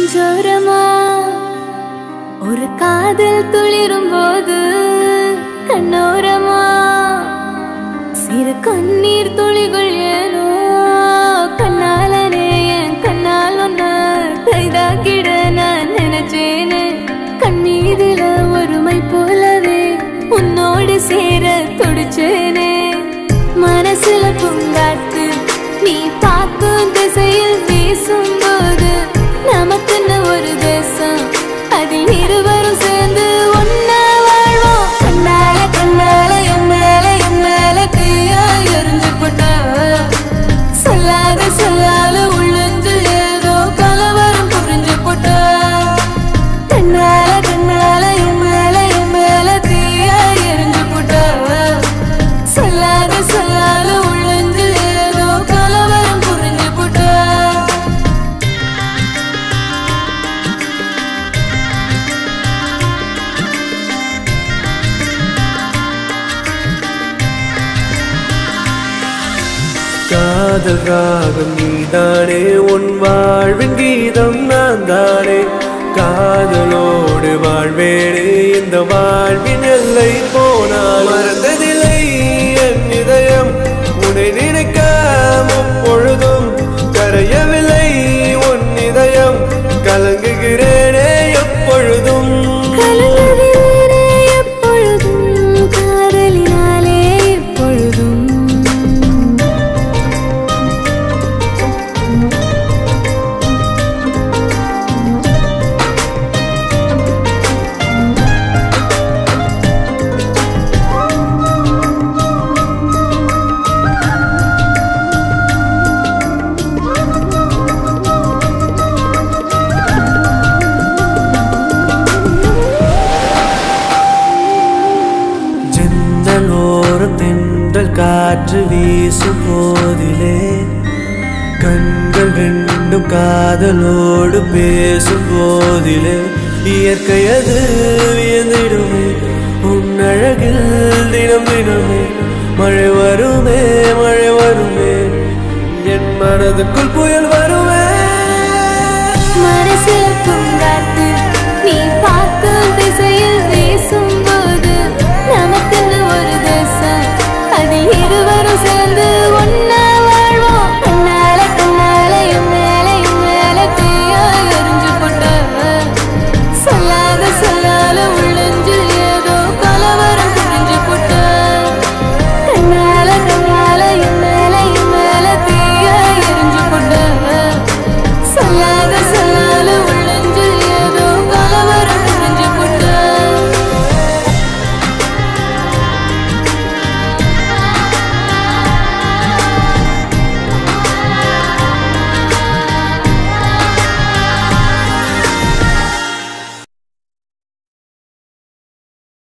நெஞ்சோரமா ஒரு காதல் துளிரும் போது கண்ணோரமா சிறு கண்ணீர் துளிகள் ஏனோ கண்ணாலனே என் கண்ணால் ஒன்ன கைதாக்கிட நான் நினைச்சேனே கண்ணீரில ஒருமை போலவே உன்னோடு சேர துடிச்சேனே மனசுல பூங்காத்து நீ பார்க்கும் திசையில் வீசும்போது நமக்குன்னு ஒரு தேசம் அதில் இருவரும் சேர்ந்து ஒன்னா வாழ்வோம் கண்ணால கண்ணால என் மேல என் மேல தீயா எரிஞ்சு போட்டா சொல்லாத சொல்லாத உள்ளுஞ்சு ஏதோ கலவரம் புரிஞ்சு போட்டா கண்ணால கண்ணால என் மேல என் மேல தீயா எரிஞ்சு போட்டா சொல்லாத சொல்லாத உள்ளுஞ்சு ஏதோ கலவரம் புரிஞ்சு போட்டா காதல் ராகம் நீதானே உன் வாழ்வின் கீதம் நான் தானே காதலோடு வாழ்வேனே இந்த வாழ்வின் எல்லை போனால் மறந்ததில்லை என் இதயம் உன்னை நினைக்காம பொழுதும் கரையவில்லை உன் இதயம் கலங்குகிறேனே எப்பொழுதும் கலங்குகிறேனே எப்பொழுதும் காதலினாலே எப்பொழுதும் ஜன்னலோரம் தென்றல் காற்று வீசும் போதிலே கண்கள் ரெண்டும் காதலோடு பேசும் போதிலே இயற்கை அது வியந்திடுமே உன் அழகில் தினம் தினமே மழை வருமே மழை வருமே என் மனதுக்குள் புயல் வருமே